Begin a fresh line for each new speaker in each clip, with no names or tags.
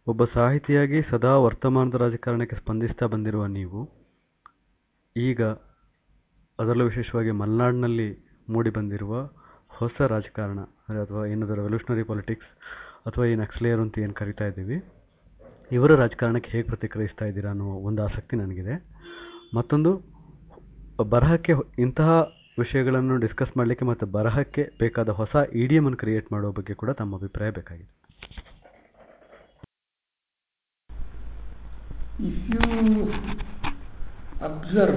ಒಬ್ಬ ಸಾಹಿತಿಯಾಗಿ ಸದಾ ವರ್ತಮಾನದ ರಾಜಕಾರಣಕ್ಕೆ ಸ್ಪಂದಿಸ್ತಾ ಬಂದಿರುವ ನೀವು ಈಗ ಅದರಲ್ಲೂ ವಿಶೇಷವಾಗಿ ಮಲೆನಾಡಿನಲ್ಲಿ ಮೂಡಿ ಬಂದಿರುವ ಹೊಸ ರಾಜಕಾರಣ ಅಥವಾ ಏನದು ರೆವಲ್ಯೂಷನರಿ ಪಾಲಿಟಿಕ್ಸ್ ಅಥವಾ ಈ ನಕ್ಸಲೀಯರು ಅಂತ ಏನು ಕರಿತಾ ಇದ್ದೀವಿ ಇವರ ರಾಜಕಾರಣಕ್ಕೆ ಹೇಗೆ ಪ್ರತಿಕ್ರಿಯಿಸ್ತಾ ಇದ್ದೀರಾ ಅನ್ನೋ ಒಂದು ಆಸಕ್ತಿ ನನಗಿದೆ ಮತ್ತೊಂದು ಬರಹಕ್ಕೆ ಇಂತಹ ವಿಷಯಗಳನ್ನು ಡಿಸ್ಕಸ್ ಮಾಡಲಿಕ್ಕೆ ಮತ್ತು ಬರಹಕ್ಕೆ ಬೇಕಾದ ಹೊಸ ಇಡಿಯಮ್ ಅನ್ನು ಕ್ರಿಯೇಟ್ ಮಾಡೋ ಬಗ್ಗೆ ಕೂಡ ತಮ್ಮ ಅಭಿಪ್ರಾಯ ಬೇಕಾಗಿದೆ
if you observe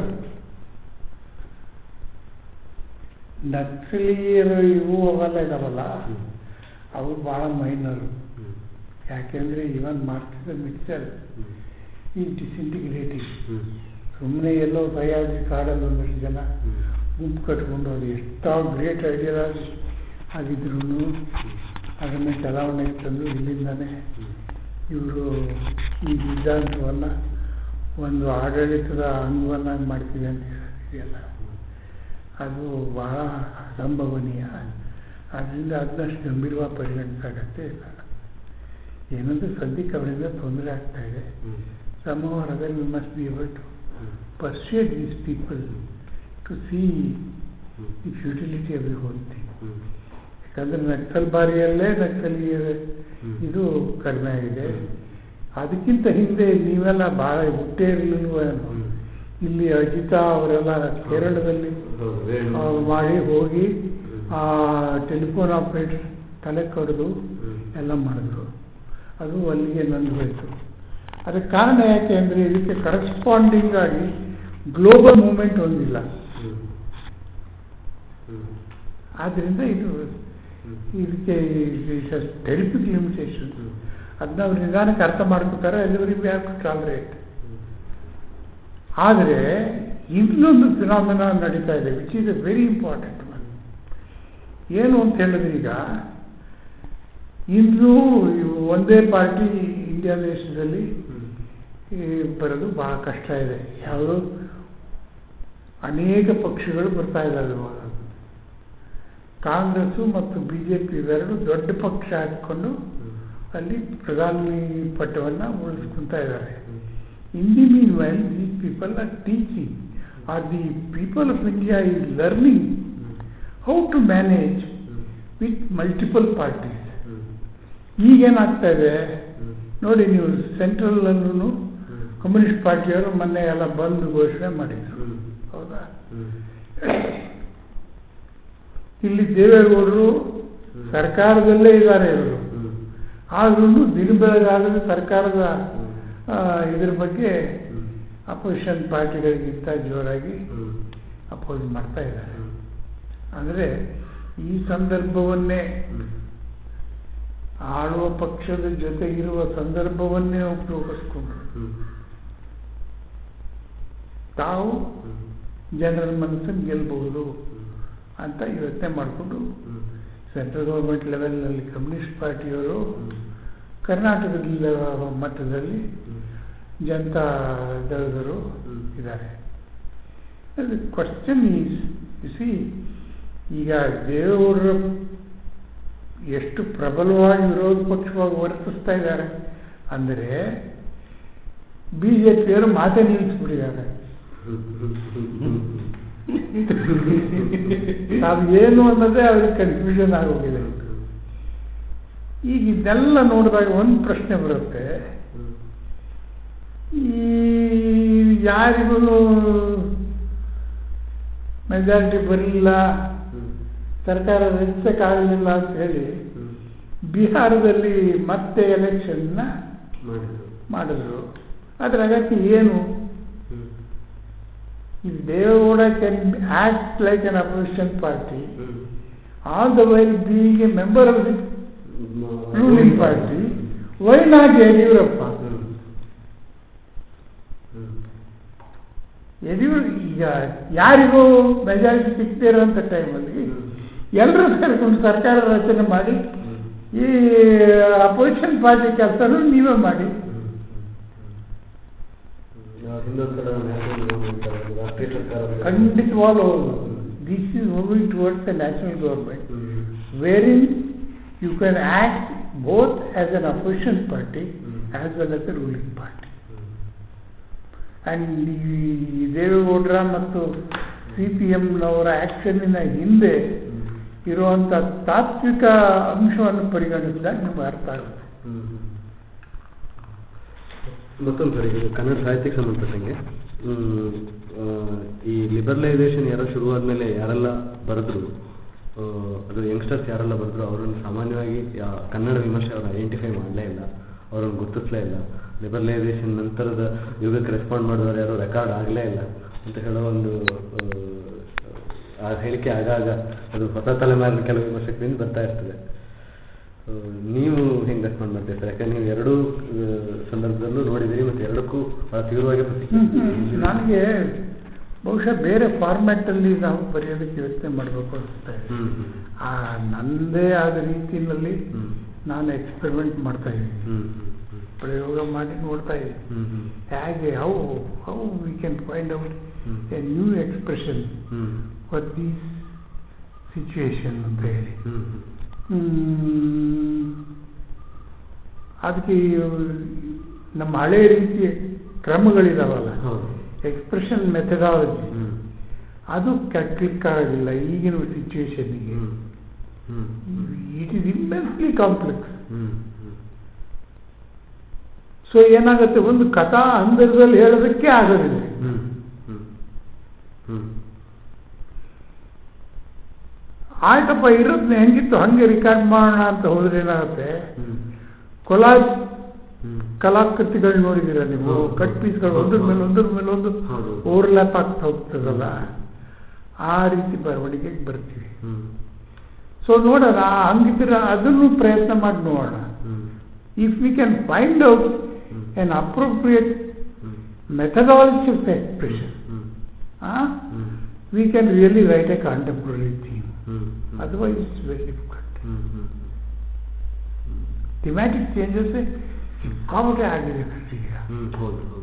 ನಕ್ಸಲೀಯರು ಇವು ಅವೆಲ್ಲ ಇದಾವಲ್ಲ ಅವು ಭಾಳ ಮೈನರು ಯಾಕೆಂದರೆ ಇವನ್ ಮಾಡ್ತಿದ್ದ ಮಿಕ್ಸರ್ ಈ ಡಿಸಿಂಟಿಗ್ರೇಟಿಂಗ್ ಸುಮ್ಮನೆ ಎಲ್ಲೋ ಭಯಾಗಿ ಕಾಡಲ್ಲಿ ಒಂದಷ್ಟು ಜನ ಗುಂಪು ಕಟ್ಕೊಂಡು ಅದು ಎಷ್ಟೋ ಗ್ರೇಟ್ ಐಡಿಯಾಲಜಿ ಆಗಿದ್ರು ಅದನ್ನು ಚಲಾವಣೆಗೆ ತಂದು ಇಲ್ಲಿಂದಾನೆ ಇವರು ಈ ಸಿದ್ಧಾಂತವನ್ನು ಒಂದು ಆಡಳಿತದ ಅಂಗವನ್ನಾಗಿ ಮಾಡ್ತೀವಿ ಅಂತ ಇದೆಯಲ್ಲ ಅದು ಬಹಳ ಅಸಂಭವನೀಯ ಅದರಿಂದ ಅದನ್ನಷ್ಟು ಗಂಭೀರವಾಗಿ ಪರಿಗಣಿಸಾಗತ್ತೆ ಇಲ್ಲ ಏನಂದ್ರೆ ಸದ್ಯಕ್ಕೆ ಅವರಿಂದ ತೊಂದರೆ ಆಗ್ತಾ ಇದೆ ಸಮವಾರದಲ್ಲಿ we must be able to persuade these people to see the futility of the whole thing ಯಾಕಂದ್ರೆ ನಕ್ಸಲ್ ಬಾರಿಯಲ್ಲೇ ನಕ್ಸಲೀಯರ ಇದು ಕಡಿಮೆ ಆಗಿದೆ ಅದಕ್ಕಿಂತ ಹಿಂದೆ ನೀವೆಲ್ಲ ಭಾಳ ಹುಟ್ಟೇ ಇರಲಿಲ್ವ ಇಲ್ಲಿ ಅಜಿತಾ ಅವರೆಲ್ಲ ಕೇರಳದಲ್ಲಿ ಆ, ಮಾಡಿ ಹೋಗಿ ಆ ಟೆಲಿಫೋನ್ ಆಪರೇಟರ್ ತಲೆ ಕಡಿದು ಎಲ್ಲ ಮಾಡಿದ್ರು ಅದು ಅಲ್ಲಿಗೆ ನಂದು ಹೋಯಿತು ಅದಕ್ಕೆ ಕಾರಣ ಯಾಕೆ ಅಂದರೆ ಇದಕ್ಕೆ ಕರೆಸ್ಪಾಂಡಿಂಗ್ ಆಗಿ ಗ್ಲೋಬಲ್ ಮೂವ್ಮೆಂಟ್ ಹೊಂದಿಲ್ಲ ಆದ್ದರಿಂದ ಇದು ಇದಕ್ಕೆ ಟೆರಿಫಿಕ್ ಲಿಮಿಟೇಷನ್ ಅದನ್ನ ಅವ್ರು ನಿಧಾನಕ್ಕೆ ಅರ್ಥ ಮಾಡ್ಕೋತಾರೆ ಎಲ್ಲಿವರೆಗೆ ವಿ ಹ್ಯಾವ್ ಟು ಟಾಲರೇಟ್ ಆದರೆ ಇನ್ನೊಂದು ಫಿನಾಮಿನ ನಡೀತಾ ಇದೆ which is a very important one ಏನು ಅಂತ ಹೇಳಿದ್ರೆ ಈಗ ಇನ್ನೂ ಇವು ಒಂದೇ ಪಾರ್ಟಿ ಇಂಡಿಯಾ ದೇಶದಲ್ಲಿ ಈ ಬರೋದು ಬಹಳ ಕಷ್ಟ ಇದೆ ಯಾವುದು ಅನೇಕ ಪಕ್ಷಗಳು ಬರ್ತಾ ಇದ್ದಾವೆ ಇವಾಗ ಕಾಂಗ್ರೆಸ್ಸು ಮತ್ತು ಬಿ ಜೆ ಪಿ ಇವೆರಡು ದೊಡ್ಡ ಪಕ್ಷ ಹಾಕಿಕೊಂಡು ಅಲ್ಲಿ ಪ್ರಧಾನಿ ಪಟ್ಟವನ್ನು ಉಳಿಸ್ಕೊಂತ ಇದ್ದಾರೆ in the meanwhile these people are teaching are the people of India is learning how to manage with multiple parties ಈಗೇನಾಗ್ತಾ ಇದೆ ನೋಡಿ ನೀವು ಸೆಂಟ್ರಲ್ ಕಮ್ಯುನಿಸ್ಟ್ ಪಾರ್ಟಿಯವರು ಮೊನ್ನೆ ಎಲ್ಲ ಬಂದ್ ಘೋಷಣೆ ಮಾಡಿದ್ರು ಹೌದಾ ಇಲ್ಲಿ ದೇವೇಗೌಡರು ಸರ್ಕಾರದಲ್ಲೇ ಇದ್ದಾರೆ ಇವರು ಆದ್ರೂ ದಿನ ಬೆಳಗಾದ್ರೆ ಸರ್ಕಾರದ ಆ, ಇದ್ರ ಬಗ್ಗೆ ಅಪೋಸಿಷನ್ ಪಾರ್ಟಿಗಳಿಗಿಂತ ಜೋರಾಗಿ ಅಪೋಸ್ ಮಾಡ್ತಾ ಇದ್ದಾರೆ ಅಂದರೆ ಈ ಸಂದರ್ಭವನ್ನೇ ಆಳುವ ಪಕ್ಷದ ಜೊತೆಗಿರುವ ಸಂದರ್ಭವನ್ನೇ ಉಪಯೋಗಿಸ್ಕೊಂಡ್ರು ತಾವು ಜನರ ಮನಸ್ಸನ್ನು ಗೆಲ್ಲಬಹುದು ಅಂತ ಯೋಚನೆ ಮಾಡಿಕೊಂಡು ಸೆಂಟ್ರಲ್ ಗೌರ್ಮೆಂಟ್ ಲೆವೆಲ್ನಲ್ಲಿ ಕಮ್ಯುನಿಸ್ಟ್ ಪಾರ್ಟಿಯವರು ಕರ್ನಾಟಕದ ಲೆವ- ಮಟ್ಟದಲ್ಲಿ ಜನತಾ ದಳದರು ಇದ್ದಾರೆ ಕ್ವಶನ್ ಈಸ್ ಸಿ ಈಗ ದೇವೇಗೌಡರ ಎಷ್ಟು ಪ್ರಬಲವಾಗಿ ವಿರೋಧ ಪಕ್ಷವಾಗಿ ವರ್ತಿಸ್ತಾ ಇದ್ದಾರೆ ಅಂದರೆ ಬಿ ಜೆ ಪಿಯವರು ಮಾತೇ ನಿಲ್ಲಿಸ್ಬಿಟ್ಟಿದ್ದಾರೆ ಅದು ಏನು ಅನ್ನೋದೇ ಅವ್ರಿಗೆ ಕನ್ಫ್ಯೂಷನ್ ಆಗೋಗಿದೆ ಈಗ ಇದೆಲ್ಲ ನೋಡಿದಾಗ ಒಂದು ಪ್ರಶ್ನೆ ಬರುತ್ತೆ ಈ ಯಾರಿಗೂ ಮೆಜಾರಿಟಿ ಬರಲಿಲ್ಲ ಸರ್ಕಾರ ರಚಿಸಕ್ಕಾಗಲಿಲ್ಲ ಅಂತ ಹೇಳಿ ಬಿಹಾರದಲ್ಲಿ ಮತ್ತೆ ಎಲೆಕ್ಷನ್ನ ಮಾಡಿದ್ರು ಅದರ ಅಗತ್ಯ ಏನು If Devagowda can act like an opposition party, all the while being a member of the ruling party, why not Yediyurappa? Yediyur ಈಗ ಯಾರಿಗೂ ಮೆಜಾರಿಟಿ ಸಿಗದೇ ಇರೋಂಥ ಟೈಮಲ್ಲಿ ಎಲ್ಲರೂ ಸೇರಿಕೊಂಡು ಸರ್ಕಾರ ರಚನೆ ಮಾಡಿ ಈ ಅಪೋಸಿಷನ್ ಪಾರ್ಟಿ ಕೆಲಸನೂ ನೀವೇ ಮಾಡಿ
ರಾಷ್ಟ್ರೀಯ ಸರ್ಕಾರ
ಖಂಡಿತವಾಗ್ಲೂ ಹೌದು this is moving towards the national government wherein you can act both as an opposition party as well as the ruling party and ಈ ದೇವೇಗೌಡರ ಮತ್ತು ಸಿ ಪಿ ಎಮ್ನವರ ಆ್ಯಕ್ಷನ್ನಿನ ಹಿಂದೆ ಇರುವಂಥ ತಾತ್ವಿಕ ಅಂಶವನ್ನು ಪರಿಗಣಿಸಿದಾಗ ನಿಮ್ಗೆ ಅರ್ಥ ಆಗುತ್ತೆ
ಮತ್ತೊಂದು ಸರಿ ಇದು ಕನ್ನಡ ಸಾಹಿತ್ಯಕ್ಕೆ ಸಂಬಂಧಪಟ್ಟಂಗೆ ಹ್ಮ್, ಆ, ಈ ಲಿಬರಲೈಸೇಷನ್ ಯಾರೋ ಶುರುವಾದ್ಮೇಲೆ ಯಾರೆಲ್ಲ ಬರೆದ್ರು ಆ, ಅದು ಯಂಗ್ಸ್ಟರ್ಸ್ ಯಾರೆಲ್ಲ ಬರೆದ್ರು ಅವರನ್ನು ಸಾಮಾನ್ಯವಾಗಿ ಯಾ- ಕನ್ನಡ ವಿಮರ್ಶೆ ಅವರು ಐಡೆಂಟಿಫೈ ಮಾಡಲೇ ಇಲ್ಲ ಅವರನ್ನು ಗುರುತಿಸಲೇ ಇಲ್ಲ ಲಿಬರಲೈಸೇಷನ್ ನಂತರದ ಯುಗಕ್ಕೆ ರೆಸ್ಪಾಂಡ್ ಮಾಡಿದವರು ಯಾರು ರೆಕಾರ್ಡ್ ಆಗಲೇ ಇಲ್ಲ ಅಂತ ಹೇಳೋ ಒಂದು ಆ, ಆ ಹೇಳಿಕೆ ಆಗಾಗ ಅದು ಹೊಸ ತಲೆಮಾರಿನ ಕೆಲವು ವಿಮರ್ಶಕರಿಂದ ಬರ್ತಾ ಇರ್ತದೆ ಆ, ನೀವು ಹೆಂಗೆ ರೆಸ್ಪಾಂಡ್ ಮಾಡ್ತೀರಿ ಸರ್ ಯಾಕಂದ್ರೆ ನೀವು ಎರಡೂ ಆ, ಸಂದರ್ಭದಲ್ಲೂ ನೋಡಿದಿರಿ ಮತ್ತು ಎರಡಕ್ಕೂ ಬಹಳ ತೀವ್ರವಾಗಿ ಪ್ರತಿಕ್ರಿಯಿಸಿದ್ದೀರಿ.
ನನಗೆ ಬಹುಶಃ ಬೇರೆ ಫಾರ್ಮ್ಯಾಟಲ್ಲಿ ನಾವು ಬರೆಯೋದಕ್ಕೆ ಯೋಚನೆ ಮಾಡಬೇಕು ಅನಿಸುತ್ತೆ
ಹ್ಮ್, ಹ್ಮ್.
ಆ ನನ್ನದೇ ಆದ ರೀತಿಯಲ್ಲಿ
ಹ್ಮ್.
ನಾನು ಎಕ್ಸ್ಪೆರಿಮೆಂಟ್ ಮಾಡ್ತಾ ಇದ್ದೀನಿ
ಹ್ಮ್, ಹ್ಮ್,
ಪ್ರಯೋಗ ಮಾಡಿ ನೋಡ್ತಾ ಇದ್ದೀನಿ
ಹ್ಮ್, ಹ್ಮ್,
ಹೇಗೆ how how we can find out
hmm.
A new expression
hmm,
for these situation ಅಂತ ಹೇಳಿ
ಹ್ಮ್, ಹ್ಮ್.
ಹ್ಮ್. ಅದಕ್ಕೆ ಈ ನಮ್ಮ ಹಳೆ ರೀತಿಯ ಕ್ರಮಗಳಿದಾವಲ್ಲ
ಹೌದು.
ಎಕ್ಸ್ಪ್ರೆಷನ್ ಮೆಥಡಾಲಜಿ
ಹ್ಮ್,
ಅದು ಕ್ಲಿಕ್ ಆಗಲಿಲ್ಲ ಈಗಿನ ಸಿಚುವೇಶನ್ಗೆ
hmm, hmm, hmm,
it is immensely complex
hmm, hmm.
So ಏನಾಗುತ್ತೆ ಒಂದು ಕಥಾ ಹಂದರದಲ್ಲಿ ಹೇಳೋದಕ್ಕೆ ಆಗೋದಿಲ್ಲ
ಹ್ಮ್, ಹ್ಮ್, ಹ್ಮ್.
ಆಯ್ತಪ್ಪ ಇರೋದ್ನ ಹೆಂಗಿತ್ತು ಹಂಗೆ ರಿಕಾರ್ಡ್ ಮಾಡೋಣ ಅಂತ ಹೋದ್ರೆ ಏನಾಗುತ್ತೆ
ಹ್ಮ್,
ಕೊಲಾಜ್
ಹ್ಮ್.
ಕಲಾಕೃತಿಗಳು ನೋಡಿದ್ದೀರ ನೀವು
ಹೌದು.
ಕಟ್ ಪೀಸ್ಗಳು ಒಂದ್ರ ಮೇಲೆ ಒಂದ್ರ ಮೇಲೆ ಒಂದು
ಹೌದು.
ಓವರ್ಲ್ಯಾಪ್ ಆಗ್ತಾ ಹೋಗ್ತದಲ್ಲ ಆ ರೀತಿ ಬರವಣಿಗೆಗೆ ಬರ್ತೀವಿ
ಹ್ಮ್,
ಸೊ ನೋಡೋಣ ಹಂಗಿದ್ರೆ ಅದನ್ನು ಪ್ರಯತ್ನ ಮಾಡಿ ನೋಡೋಣ
hmm,
if we can find out
hmm.
An appropriate
hmm,
methodology of expression
hmm, hmm,
we can really write a contemporary theme
hmm, hmm.
Otherwise it's very difficult
hmm, hmm, hmm.
Thematic changes ಸಿಕ್ಕಾಪಟ್ಟೆ ಆಗಿದೆ ಈಗ
ಹ್ಮ್, ಹೌದು ಹೌದು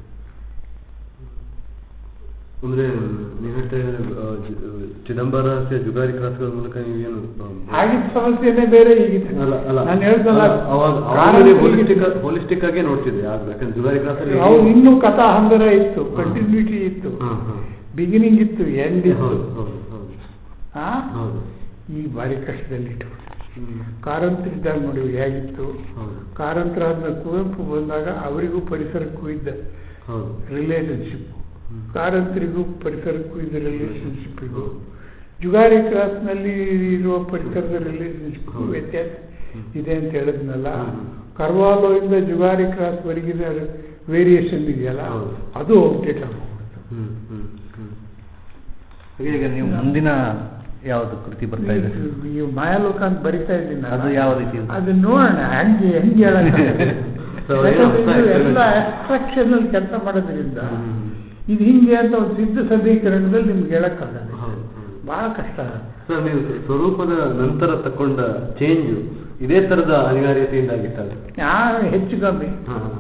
ಅಂದ್ರೆ ನೀವು ಹೇಳ್ತಾ ಇದ್ರೆ ಆ, ಜಿ- ಚಿದಂಬರ ಜುಗಾರಿ ಕ್ರಾಸ್ಗಳ ಮೂಲಕ ನೀವೇನು
ಆಗಿದ್ದ ಸಮಸ್ಯೆನೇ ಬೇರೆ ಈಗಿದೆ
ಅಲ್ಲ ಅಲ್ಲ
ನಾನು ಹೇಳ್ದಲ್ಲ
ಅಲ್ಲ, ಅವಾಗ ಹೋಲಿಸ್ಟಿಕ್ ಹೋಲಿಸ್ಟಿಕ್ ಆಗೇ ನೋಡ್ತಿದ್ದೆ ಆಗ ಯಾಕಂದ್ರೆ ಜುಗಾರಿ ಕ್ರಾಸ್ ಅಲ್ಲಿ
ಅವ್ರು ಇನ್ನೂ ಕಥಾ ಹಂದರ ಇತ್ತು ಕಂಟಿನ್ಯೂಟಿ ಇತ್ತು
ಹಾ, ಹಾ.
ಬಿಗಿನಿಂಗ್ ಇತ್ತು ಎಂಡ್
ಹೌದು
ಇತ್ತು
ಹೌದು ಹೌದು
ಆ?
ಹೌದು
ಈ ಭಾರಿ ಕಷ್ಟದಲ್ಲಿಟ್ಟು
ಹ್ಮ್.
ಕಾರಂತರ ಇದ್ದಾಗ ನೋಡಿ ಹೇಗಿತ್ತು
ಹೌದು
ಕಾರಂತರ ಆದ್ಮೇಲೆ ಕುವೆಂಪು ಬಂದಾಗ ಅವರಿಗೂ ಪರಿಸರಕ್ಕೂ ಇದ್ದ
ಹೌದು
ರಿಲೇಷನ್ಶಿಪ್
ಹ್ಮ್.
ಕಾರಂತರಿಗೂ ಪರಿಸರಕ್ಕೂ ಇದ್ದ ರಿಲೇಷನ್ಶಿಪ್ಪಿಗೂ ಜುಗಾರಿ ಕ್ರಾಸ್ನಲ್ಲಿ ಇರುವ ಪರಿಸರದ ರಿಲೇಷನ್ಶಿಪ್
ಹೌದು.
ವ್ಯತ್ಯಾಸ
ಹ್ಮ್.
ಇದೆ ಅಂತ ಹೇಳಿದ್ನಲ್ಲ
ಹ್ಮ್.
ಕರ್ವಾಲೋ ಇಂದ ಜುಗಾರಿ ಕ್ರಾಸ್ ವರೆಗಿನ ವೇರಿಯೇಷನ್ ಇದೆಯಲ್ಲ
ಹೌದು.
ಅದು ಔಟ್ಡೇಟ್ ಆಗೋಗ್ಬಿಡ್ತು
ಹ್ಮ್ ಹ್ಮ್ ಹ್ಮ್
ಹಾಗೆ ಈಗ ನೀವು ಮುಂದಿನ ಯಾವುದು ಕೃತಿ ಬರ್ತಾ ಇದೆ
ಈ ಮಾಯಾಲೋಕ ಅಂತ ಬರಿತಾ ಇದ್ದೀನಿ ನಾನು.
ಅದು ಯಾವ ರೀತಿ ಇದೆ?
ಅದು ನೋಡೋಣ ಹಂಗೆ ಹೆಂಗೆ ಹೇಳಕ್ಕಾಗತ್ತೆ?
So, ಏನೋ ಹೊಸ
ಯಾಕಂದ್ರೆ ಇದು ಎಲ್ಲ
experiment.
abstraction ಅಲ್ಲಿ ಕೆಲಸ ಮಾಡೋದ್ರಿಂದ
ಹ್ಮ್.
ಇದು ಹಿಂಗೆ ಅಂತ ಒಂದು ಸಿದ್ಧ ಸಮೀಕರಣದಲ್ಲಿ ನಿಮ್ಗೆ ಹೇಳಕ್ಕಾಗಲ್ಲ
ಹೌದು ಹೌದು
ಬಹಳ ಕಷ್ಟ ಆಗುತ್ತೆ
ಸರ್ ನೀವು ಸ್ವರೂಪದ ನಂತರ ತಕೊಂಡ ಚೇಂಜ್ ಇದೇ ತರದ ಅನಿವಾರ್ಯತೆಯಿಂದ ಆಗಿತ್ತಲ್ಲ
ಯಾರು ಹೆಚ್ಚು ಕಮ್ಮಿ
ಹಾ, ಹಾ.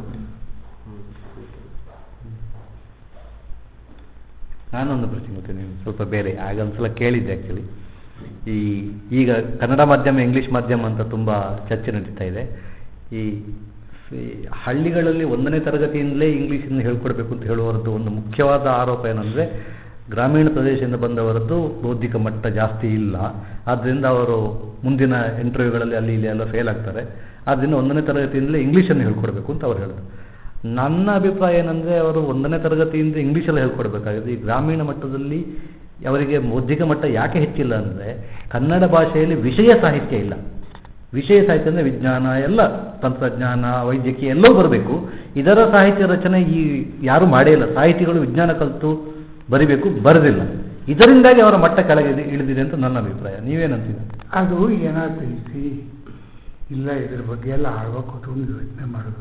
ನಾನೊಂದು ಪ್ರಶ್ನೆ ಗೊತ್ತೇನೆ ಸ್ವಲ್ಪ ಬೇರೆ ಆಗ ಒಂದ್ಸಲ ಕೇಳಿದ್ದೆ ಆ್ಯಕ್ಚುಲಿ ಈ ಈಗ ಕನ್ನಡ ಮಾಧ್ಯಮ ಇಂಗ್ಲಿಷ್ ಮಾಧ್ಯಮ ಅಂತ ತುಂಬ ಚರ್ಚೆ ನಡೀತಾ ಇದೆ ಈ ಈ ಹಳ್ಳಿಗಳಲ್ಲಿ ಒಂದನೇ ತರಗತಿಯಿಂದಲೇ ಇಂಗ್ಲೀಷನ್ನು ಹೇಳ್ಕೊಡ್ಬೇಕು ಅಂತ ಹೇಳುವರದ್ದು ಒಂದು ಮುಖ್ಯವಾದ ಆರೋಪ ಏನಂದರೆ ಗ್ರಾಮೀಣ ಪ್ರದೇಶದಿಂದ ಬಂದವರದ್ದು ಬೌದ್ಧಿಕ ಮಟ್ಟ ಜಾಸ್ತಿ ಇಲ್ಲ ಆದ್ದರಿಂದ ಅವರು ಮುಂದಿನ ಇಂಟರ್ವ್ಯೂಗಳಲ್ಲಿ ಅಲ್ಲಿ ಇಲ್ಲಿ ಎಲ್ಲ ಫೇಲ್ ಆಗ್ತಾರೆ ಆದ್ದರಿಂದ ಒಂದನೇ ತರಗತಿಯಿಂದಲೇ ಇಂಗ್ಲೀಷನ್ನು ಹೇಳ್ಕೊಡ್ಬೇಕು ಅಂತ ಅವ್ರು ಹೇಳಿದ್ರು ನನ್ನ ಅಭಿಪ್ರಾಯ ಏನಂದರೆ ಅವರು ಒಂದನೇ ತರಗತಿಯಿಂದ ಇಂಗ್ಲೀಷಲ್ಲಿ ಹೇಳ್ಕೊಡ್ಬೇಕಾಗಿದೆ ಈ ಗ್ರಾಮೀಣ ಮಟ್ಟದಲ್ಲಿ ಅವರಿಗೆ ಬೌದ್ಧಿಕ ಮಟ್ಟ ಯಾಕೆ ಹೆಚ್ಚಿಲ್ಲ ಅಂದರೆ ಕನ್ನಡ ಭಾಷೆಯಲ್ಲಿ ವಿಷಯ ಸಾಹಿತ್ಯ ಇಲ್ಲ ವಿಷಯ ಸಾಹಿತ್ಯ ಅಂದರೆ ವಿಜ್ಞಾನ ಎಲ್ಲ ತಂತ್ರಜ್ಞಾನ ವೈದ್ಯಕೀಯ ಎಲ್ಲವೂ ಬರಬೇಕು ಇದರ ಸಾಹಿತ್ಯ ರಚನೆ ಈ ಯಾರೂ ಮಾಡೇ ಇಲ್ಲ ಸಾಹಿತಿಗಳು ವಿಜ್ಞಾನ ಕಲಿತು ಬರಿಬೇಕು ಬರೆದಿಲ್ಲ ಇದರಿಂದಾಗಿ ಅವರ ಮಟ್ಟ ಕೆಳಗೆ ಇಳಿ- ಇಳಿದಿದೆ ಅಂತ ನನ್ನ ಅಭಿಪ್ರಾಯ ನೀವೇನಂತೀರ
ಅದು ಏನಾಗ್ತದೆ ತಿಳಿಸಿ ಇಲ್ಲ ಇದ್ರ ಬಗ್ಗೆ ಎಲ್ಲ ಆಳ್ವ ಕೂತ್ಕೊಂಡು ಯೋಚನೆ ಮಾಡೋದು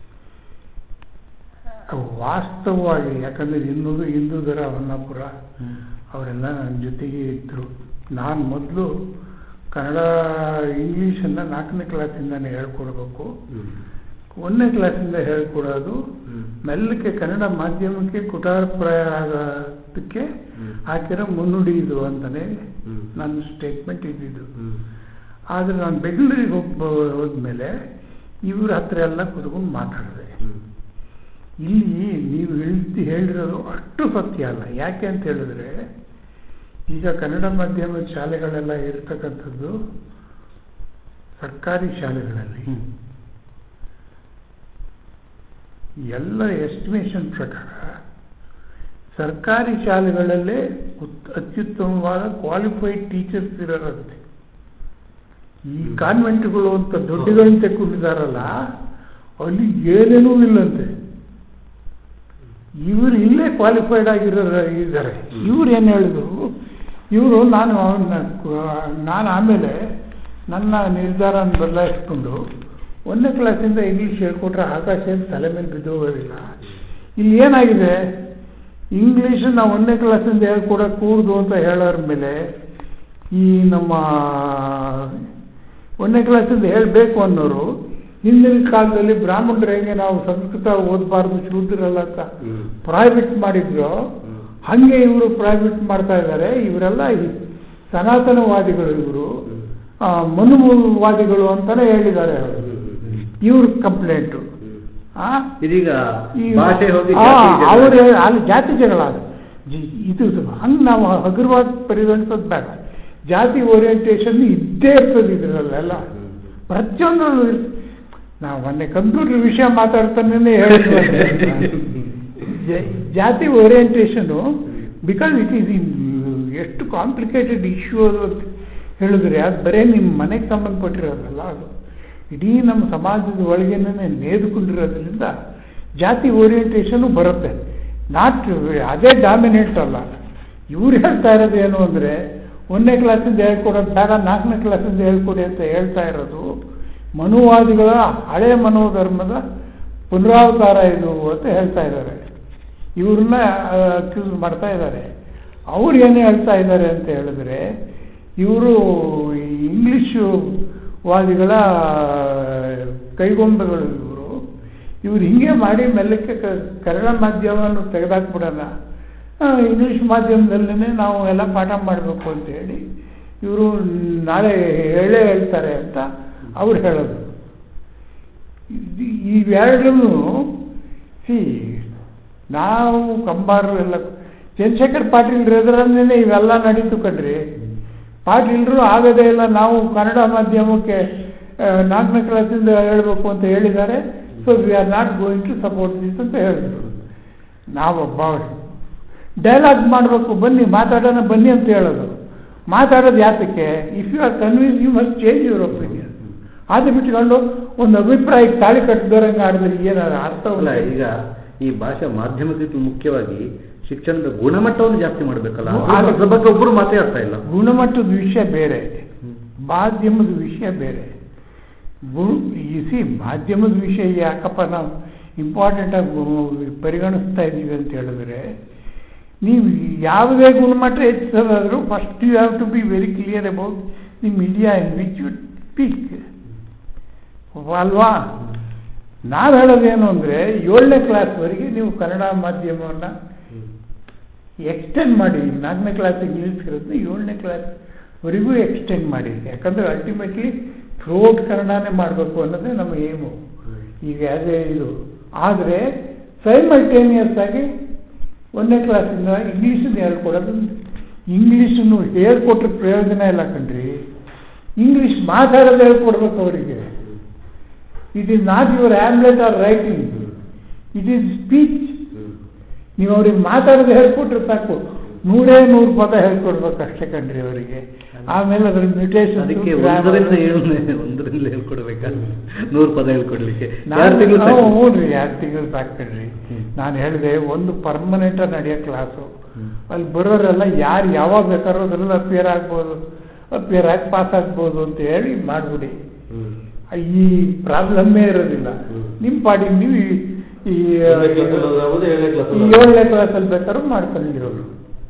ಅವು ವಾಸ್ತವವಾಗಿ ಯಾಕಂದ್ರೆ ಇನ್ನೂರು ಹಿಂದೂದರ ಹೊನ್ನಾಪುರ ಅವರೆಲ್ಲ ನನ್ನ ಜೊತೆಗೆ ಇದ್ದರು ನಾನು ಮೊದಲು ಕನ್ನಡ ಇಂಗ್ಲೀಷನ್ನು ನಾಲ್ಕನೇ ಕ್ಲಾಸಿಂದನೇ ಹೇಳ್ಕೊಡ್ಬೇಕು
ಹ್ಮ್.
ಒಂದನೇ ಕ್ಲಾಸಿಂದ ಹೇಳ್ಕೊಡೋದು
ಹ್ಮ್.
ಮೆಲ್ಲಕ್ಕೆ ಕನ್ನಡ ಮಾಧ್ಯಮಕ್ಕೆ ಕುಟಾರಪ್ರಾಯ ಆಗೋದಕ್ಕೆ
ಹ್ಮ್.
ಹಾಕಿರೋ ಮುನ್ನುಡಿ ಇದು ಅಂತಲೇ
ಹ್ಮ್.
ನನ್ನ ಸ್ಟೇಟ್ಮೆಂಟ್ ಇದ್ದಿದ್ದು
ಹ್ಮ್.
ಆದರೆ ನಾನು ಬೆಂಗಳೂರಿಗೆ ಹೋಗಿ ಹೋದ್ಮೇಲೆ ಇವ್ರ ಹತ್ರ ಎಲ್ಲ ಕೂತ್ಕೊಂಡು ಮಾತಾಡಿದೆ ಇಲ್ಲಿ ನೀವು ಹೇಳ್ತಿ ಹೇಳಿರೋದು ಅಷ್ಟು ಸತ್ಯ ಅಲ್ಲ ಯಾಕೆ ಅಂತ ಹೇಳಿದ್ರೆ ಈಗ ಕನ್ನಡ ಮಾಧ್ಯಮದ ಶಾಲೆಗಳೆಲ್ಲ ಇರ್ತಕ್ಕಂಥದ್ದು ಸರ್ಕಾರಿ ಶಾಲೆಗಳಲ್ಲಿ ಎಲ್ಲ ಎಸ್ಟಿಮೇಷನ್ ಪ್ರಕಾರ ಸರ್ಕಾರಿ ಶಾಲೆಗಳಲ್ಲೇ ಉತ್- ಅತ್ಯುತ್ತಮವಾದ ಕ್ವಾಲಿಫೈಡ್ ಟೀಚರ್ಸ್ ಇರೋರಂತೆ ಈ ಕಾನ್ವೆಂಟ್ಗಳು ಅಂತ ದೊಡ್ಡಗಳನ್ನ ತೆಕ್ಕೊಂಡಿದಾರಲ್ಲ ಅಲ್ಲಿ ಏನೇನೂ ಇಲ್ಲಂತೆ ಇವರು ಇಲ್ಲೇ ಕ್ವಾಲಿಫೈಡ್ ಆಗಿರೋ ಇದ್ದಾರೆ ಇವ್ರು ಏನು ಹೇಳಿದ್ರು ಇವರು ನಾನು ಅವನ್ನ ನಾನು ಆಮೇಲೆ ನನ್ನ ನಿರ್ಧಾರನ ಬದಲಾಯಿಸ್ಕೊಂಡು ಒಂದನೇ ಕ್ಲಾಸಿಂದ ಇಂಗ್ಲೀಷ್ ಹೇಳ್ಕೊಟ್ರೆ ಆಕಾಶ ಅಂತ ತಲೆ ಮೇಲೆ ಬಿದ್ದೋಗೋದಿಲ್ಲ ಇಲ್ಲಿ ಏನಾಗಿದೆ ಇಂಗ್ಲೀಷ್ ನಾವು ಒಂದನೇ ಕ್ಲಾಸಿಂದ ಹೇಳ್ಕೊಡಕ್ಕೆ ಕೂಡ್ದು ಅಂತ ಹೇಳೋರ ಮೇಲೆ ಈ ನಮ್ಮ ಒಂದನೇ ಕ್ಲಾಸಿಂದ ಹೇಳಬೇಕು ಅನ್ನೋರು ಹಿಂದಿನ ಕಾಲದಲ್ಲಿ ಬ್ರಾಹ್ಮಣರು ಹೆಂಗೆ ನಾವು ಸಂಸ್ಕೃತ ಓದಬಾರ್ದು ಶೂದ್ರಲ್ಲ ಅಂತ ಪ್ರೈವೇಟ್ ಮಾಡಿದ್ರು ಹಂಗೆ ಇವರು ಪ್ರೈವೇಟ್ ಮಾಡ್ತಾ ಇದ್ದಾರೆ ಇವರೆಲ್ಲ ಈ ಸನಾತನವಾದಿಗಳು ಇವರು ಮನುವಾದಿಗಳು ಅಂತಾನೆ ಹೇಳಿದ್ದಾರೆ ಅವರು ಇವ್ರ ಕಂಪ್ಲೇಂಟು ಆ
ಇದೀಗ
ಈ-
ಭಾಷೆ ಹೋಗಿ
ಆ,
ಜಾತಿ ಜಗಳ.
ಅವ್ರು ಅಲ್ಲಿ ಜಾತಿ ಜಗಳ ಅದು. ಜಿ- ಇದು ಹಂಗೆ ನಾವು ಹಗುರವಾಗಿ ಪರಿಗಣಿಸೋದು ಬೇಡ ಜಾತಿ ಓರಿಯಂಟೇಷನ್ ಇದ್ದೇ ಇರ್ತದೆ ಇದರಲ್ಲೆಲ್ಲ ಪ್ರತಿಯೊಂದರಲ್ಲೂ ಇರ್- ನಾವು ಮೊನ್ನೆ ಕಂಪ್ಯೂಟರ್ ವಿಷಯ ಮಾತಾಡ್ತಾನೆ ಹೇಳಿದ್ವಿ ಜ- ಜಾತಿ orientation because it is in ಎಷ್ಟು ಕಾಂಪ್ಲಿಕೇಟೆಡ್ ಇಶ್ಯೂ ಅದು ಅಂತ ಹೇಳಿದ್ರೆ ಅದು ಬರೇ ನಿಮ್ಮ ಮನೆಗೆ ಸಂಬಂಧಪಟ್ಟಿರೋದಲ್ಲ ಅದು ಇಡೀ ನಮ್ಮ ಸಮಾಜದ ಒಳಗೇನೆ ನೇದುಕೊಂಡಿರೋದ್ರಿಂದ ಜಾತಿ ಓರಿಯಂಟೇಷನು ಬರುತ್ತೆ ನಾಟ್ ಅದೇ ಡಾಮಿನೇಟ್ ಅಲ್ಲ ಇವ್ರು ಹೇಳ್ತಾ ಇರೋದು ಏನು ಅಂದರೆ ಒಂದನೇ ಕ್ಲಾಸಿಂದ ಹೇಳ್ಕೊಡೋದು ಬೇಡ ನಾಲ್ಕನೇ ಕ್ಲಾಸಿಂದ ಹೇಳ್ಕೊಡಿ ಅಂತ ಹೇಳ್ತಾ ಇರೋದು ಮನುವಾದಿಗಳ ಹಳೆಯ ಮನೋಧರ್ಮದ ಪುನರಾವತಾರ ಇದು ಅಂತ ಹೇಳ್ತಾ ಇದ್ದಾರೆ ಇವ್ರನ್ನ ಅಕ್ಯೂಸ್ ಮಾಡ್ತಾ ಇದ್ದಾರೆ ಅವ್ರು ಏನು ಹೇಳ್ತಾ ಇದ್ದಾರೆ ಅಂತ ಹೇಳಿದ್ರೆ ಇವರು ಇಂಗ್ಲಿಷು ವಾದಿಗಳ ಕೈಗೊಂಬೆಗಳು ಇವರು ಇವ್ರು ಹಿಂಗೆ ಮಾಡಿ ಮೆಲ್ಲಕ್ಕೆ ಕ- ಕನ್ನಡ ಮಾಧ್ಯಮವನ್ನು ತೆಗೆದಾಕ್ಬಿಡೋಣ ಆ, ಇಂಗ್ಲಿಷ್ ಮಾಧ್ಯಮದಲ್ಲೇ ನಾವು ಎಲ್ಲ ಪಾಠ ಮಾಡಬೇಕು ಅಂತ ಹೇಳಿ ಇವರು ನಾಳೆ ಹೇಳೇ ಹೇಳ್ತಾರೆ ಅಂತ ಅವ್ರು ಹೇಳೋದು ಇದು- ಇವೆರಡೂ ಸಿ ನಾವು ಕಂಬಾರರು ಎಲ್ಲ ಚಂದ್ರಶೇಖರ್ ಪಾಟೀಲ್ ಎದುರನ್ನೇ ಇವೆಲ್ಲ ನಡೀತು ಕಣ್ರಿ ಪಾಟೀಲ್ರು ಆಗದೇ ಇಲ್ಲ ನಾವು ಕನ್ನಡ ಮಾಧ್ಯಮಕ್ಕೆ ಆ, ನಾಲ್ಕನೇ ಕ್ಲಾಸಿಂದ ಹೇಳಬೇಕು ಅಂತ ಹೇಳಿದ್ದಾರೆ so we are not going to support this ಅಂತ ಹೇಳಿದ್ರು ನಾವೊಬ್ಬ ಡೈಲಾಗ್ ಮಾಡಬೇಕು ಬನ್ನಿ ಮಾತಾಡೋಣ ಬನ್ನಿ ಅಂತ ಹೇಳೋದು ಮಾತಾಡೋದು ಯಾತಕ್ಕೆ if you are convince you must change your opinion ಅದು ಬಿಟ್ಕೊಂಡು ಒಂದು ಅಭಿಪ್ರಾಯಕ್ಕೆ ತಾಳಿ ಕಟ್ಟಿದೋರಂಗೆ ಆಡಿದ್ರೆ ಏನಾರ ಅರ್ಥ
ಅಲ್ಲ
ಇಲ್ಲ
ಈಗ ಈ ಭಾಷಾ ಮಾಧ್ಯಮಕ್ಕಿಂತ ಮುಖ್ಯವಾಗಿ ಶಿಕ್ಷಣದ ಗುಣಮಟ್ಟವನ್ನು ಜಾಸ್ತಿ ಮಾಡಬೇಕಲ್ಲ
ಅದು-
ಅದ್ರ ಬಗ್ಗೆ ಒಬ್ಬರು ಮಾತಾಡ್ತಾ ಇಲ್ಲ
ಗುಣಮಟ್ಟದ ವಿಷಯ ಬೇರೆ ಮಾಧ್ಯಮದ ವಿಷಯ ಬೇರೆ ಗುಣ ಸಿ ಮಾಧ್ಯಮದ ವಿಷಯ ಯಾಕಪ್ಪ ನಾವು ಇಂಪಾರ್ಟೆಂಟ್ ಆಗಿ ಪರಿಗಣಿಸ್ತಾ ಇದ್ದೀವಿ ಅಂತ ಹೇಳಿದ್ರೆ ನೀವು ಯಾವುದೇ ಗುಣಮಟ್ಟ ಹೆಚ್ಚಿಸೋದಾದ್ರೂ first you have to be very clear about the media in which you speak ಅಲ್ವಾ ನಾವು ಹೇಳೋದೇನು ಅಂದರೆ ಏಳನೇ ಕ್ಲಾಸ್ವರೆಗೆ ನೀವು ಕನ್ನಡ ಮಾಧ್ಯಮವನ್ನು ಎಕ್ಸ್ಟೆಂಡ್ ಮಾಡಿ ನಾಲ್ಕನೇ ಕ್ಲಾಸಿಗೆ ನಿಲ್ಲಿಸಿರೋದನ್ನ ಏಳನೇ ಕ್ಲಾಸ್ವರೆಗೂ ಎಕ್ಸ್ಟೆಂಡ್ ಮಾಡಿ ಯಾಕಂದರೆ ಅಲ್ಟಿಮೇಟ್ಲಿ ಥ್ರೂಔಟ್ ಕನ್ನಡನೇ ಮಾಡಬೇಕು ಅನ್ನೋದೇ ನಮ್ಮ ಏಮು ಈಗ ಅದೇ ಇದು ಆದರೆ ಸೈಮಲ್ಟೇನಿಯಸ್ ಆಗಿ ಒಂದನೇ ಕ್ಲಾಸಿಂದ ಇಂಗ್ಲೀಷನ್ನು ಹೇಳ್ಕೊಡೋದು ಇಂಗ್ಲೀಷನ್ನು ಹೇಳ್ಕೊಟ್ರೆ ಪ್ರಯೋಜನ ಇಲ್ಲ ಕಣ್ರಿ ಇಂಗ್ಲೀಷ್ ಮಾತಾಡೋದು ಹೇಳ್ಕೊಡ್ಬೇಕು ಅವರಿಗೆ it is not your omelette or writing it is speech ನೀವು ಅವ್ರಿಗೆ ಮಾತಾಡೋದು ಹೇಳ್ಕೊಟ್ರೆ ಸಾಕು ನೂರೇ ನೂರು ಪದ ಹೇಳ್ಕೊಡ್ಬೇಕು ಅಷ್ಟೇ ಕಣ್ರಿ ಅವರಿಗೆ ಆಮೇಲೆ ಅದ್ರ ಮ್ಯೂಟೇಷನ್
ಅದಕ್ಕೆ ಒಂದರಿಂದ ಏಳನೇ ಒಂದರಿಂದ ಹೇಳ್ಕೊಡ್ಬೇಕಾ ನೂರು ಪದ ಹೇಳ್ಕೊಡ್ಲಿಕ್ಕೆ ಎರಡು ತಿಂಗಳು
ನಾನು
ಸಾಕು.
ಹ್ಞೂ ರೀ ಎರಡು ತಿಂಗಳು ಸಾಕು ಕಣ್ರಿ
ಹ್ಮ್.
ನಾನು ಹೇಳಿದೆ ಒಂದು ಪರ್ಮನೆಂಟ್ ನಡೆಯೋ ಕ್ಲಾಸು
ಹ್ಮ್.
ಅಲ್ಲಿ ಬರೋರೆಲ್ಲ ಯಾರು ಯಾವಾಗ ಬೇಕಾದ್ರೂ ಅದ್ರಲ್ಲಿ ಅಪಿಯರ್ ಆಗ್ಬೋದು ಅಪಿಯರ್ ಆಗಿ ಪಾಸ್ ಆಗ್ಬೋದು ಅಂತ ಹೇಳಿ ಮಾಡಿಬಿಡಿ
ಹ್ಮ್.
ಈ ಪ್ರಾಬ್ಲಮ್ಮೇ ಇರೋದಿಲ್ಲ
ಹ್ಮ್.
ನಿಮ್ಮ ಪಾಡಿಗೆ ನೀವು ಈ- ಈ
ಒಂದನೇ ಕ್ಲಾಸಲ್ಲಿ ಹೋದ್ರೆ ಆಗೋದು, ಏಳನೇ ಕ್ಲಾಸಲ್ಲಿ
ಈ
ಆಗೋದು.
ಏಳನೇ ಕ್ಲಾಸಲ್ಲಿ ಬೇಕಾದ್ರೂ ಮಾಡ್ಕೊಂಡಿರೋರು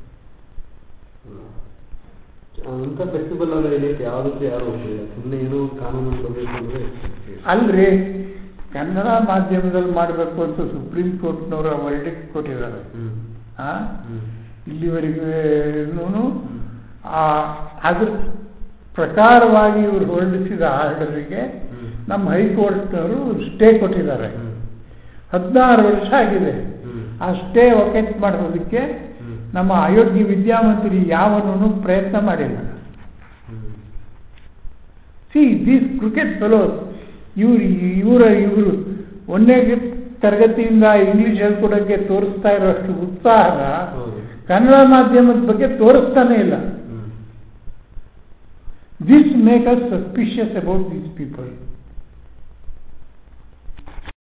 ಅಂತ ಫ್ಲೆಕ್ಸಿಬಲ್ ಅಂದ್ರೆ ಏನಕ್ಕೆ ಯಾವ್ದಕ್ಕೂ ಯಾರು ಒಪ್ಪಿಲ್ಲ ಸುಮ್ಮನೆ ಏನೋ ಕಾನೂನು ಬರಬೇಕು ಅಂದ್ರೆ
ಅಲ್ರಿ ಕನ್ನಡ ಮಾಧ್ಯಮದಲ್ಲಿ ಮಾಡಬೇಕು ಅಂತ ಸುಪ್ರೀಂ ಕೋರ್ಟ್ನವರು ವರ್ಡಿಕ್ಟ್ ಕೊಟ್ಟಿದ್ದಾರೆ
ಹ್ಮ್.
ಆ?
ಹ್ಮ್.
ಇಲ್ಲಿವರೆಗೂ ಆ ಅದ್ರ ಪ್ರಕಾರವಾಗಿ ಇವರು ಹೊರಡಿಸಿದ ಆರ್ಡರಿಗೆ
ಹ್ಮ್.
ನಮ್ಮ ಹೈಕೋರ್ಟ್ನವರು ಸ್ಟೇ ಕೊಟ್ಟಿದ್ದಾರೆ
ಹ್ಮ್.
ಹದಿನಾರು ವರ್ಷ ಆಗಿದೆ
ಹ್ಮ್.
ಆ ಸ್ಟೇ ಒಕೆಟ್ ಮಾಡೋದಕ್ಕೆ
ಹ್ಮ್.
ನಮ್ಮ ಅಯೋಗ್ಯ ವಿದ್ಯಾವಂತರು ಯಾವನೂ ಪ್ರಯತ್ನ ಮಾಡಿಲ್ಲ
hmm.
See these cricket fellows ಇವ್ರು ಇವರ ಇವರು ಒಂದನೇ ತರಗತಿಯಿಂದ ಇಂಗ್ಲಿಷ್ ಹೇಳ್ಕೊಡೋಕ್ಕೆ ತೋರಿಸ್ತಾ ಇರೋಷ್ಟು ಉತ್ಸಾಹನ
ಹೌದು.
ಕನ್ನಡ ಮಾಧ್ಯಮದ ಬಗ್ಗೆ ತೋರಿಸ್ತಾನೆ ಇಲ್ಲ
hmm.
This make us suspicious about these people